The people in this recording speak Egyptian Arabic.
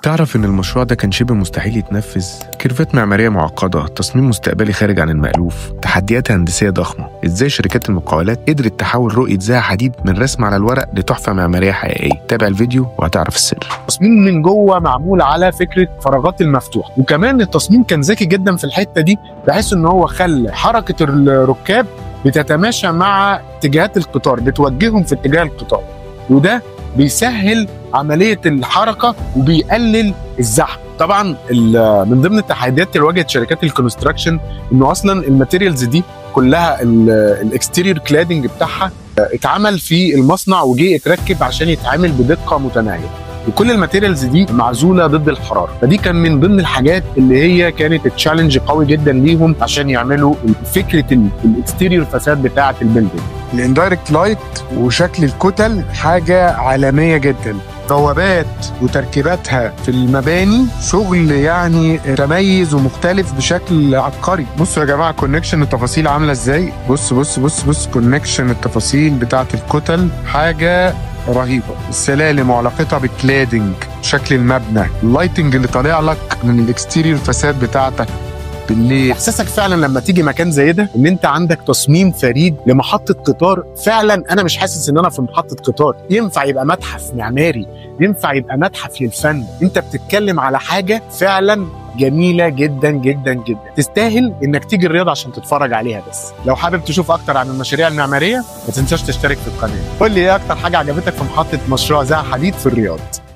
تعرف إن المشروع ده كان شبه مستحيل يتنفذ؟ كيرفات معمارية معقدة، تصميم مستقبلي خارج عن المألوف، تحديات هندسية ضخمة، إزاي شركات المقاولات قدرت تحول رؤية زها حديد من رسم على الورق لتحفة معمارية حقيقية، تابع الفيديو وهتعرف السر. التصميم من جوه معمول على فكره فراغات المفتوح وكمان التصميم كان ذكي جدا في الحته دي بحيث ان هو خلى حركه الركاب بتتماشى مع اتجاهات القطار بتوجههم في اتجاه القطار وده بيسهل عمليه الحركه وبيقلل الزحمه طبعا ال- من ضمن التحديات اللي واجهت شركات الكونستراكشن انه اصلا الماتيريالز دي كلها الاكستيريور كلادنج بتاعها اتعمل في المصنع وجه يتركب عشان يتعامل بدقه متناهيه وكل الماتيريالز دي معزوله ضد الحراره فدي كان من ضمن الحاجات اللي هي كانت تشالنج قوي جدا ليهم عشان يعملوا فكره الاكستيريور فساد بتاعه البيلدنج الاندايركت لايت وشكل الكتل حاجه عالميه جدا بوابات وتركيباتها في المباني شغل يعني متميز ومختلف بشكل عبقري بصوا يا جماعه كونكشن التفاصيل عامله ازاي بص بص بص بص كونكشن التفاصيل بتاعه الكتل حاجه رهيبه السلالم وعلاقتها بالكلادنج شكل المبنى اللايتنج اللي طالع لك من الاكستيريور فساد بتاعتك بالليل احساسك فعلا لما تيجي مكان زي ده ان انت عندك تصميم فريد لمحطه قطار فعلا انا مش حاسس ان انا في محطه قطار ينفع يبقى متحف معماري ينفع يبقى متحف للفن انت بتتكلم على حاجه فعلا جميلة جدا جدا جدا تستاهل انك تيجي الرياض عشان تتفرج عليها بس لو حابب تشوف اكتر عن المشاريع المعمارية ما تنساش تشترك في القناة قول لي ايه اكتر حاجة عجبتك في محطة مشروع زها حديد في الرياض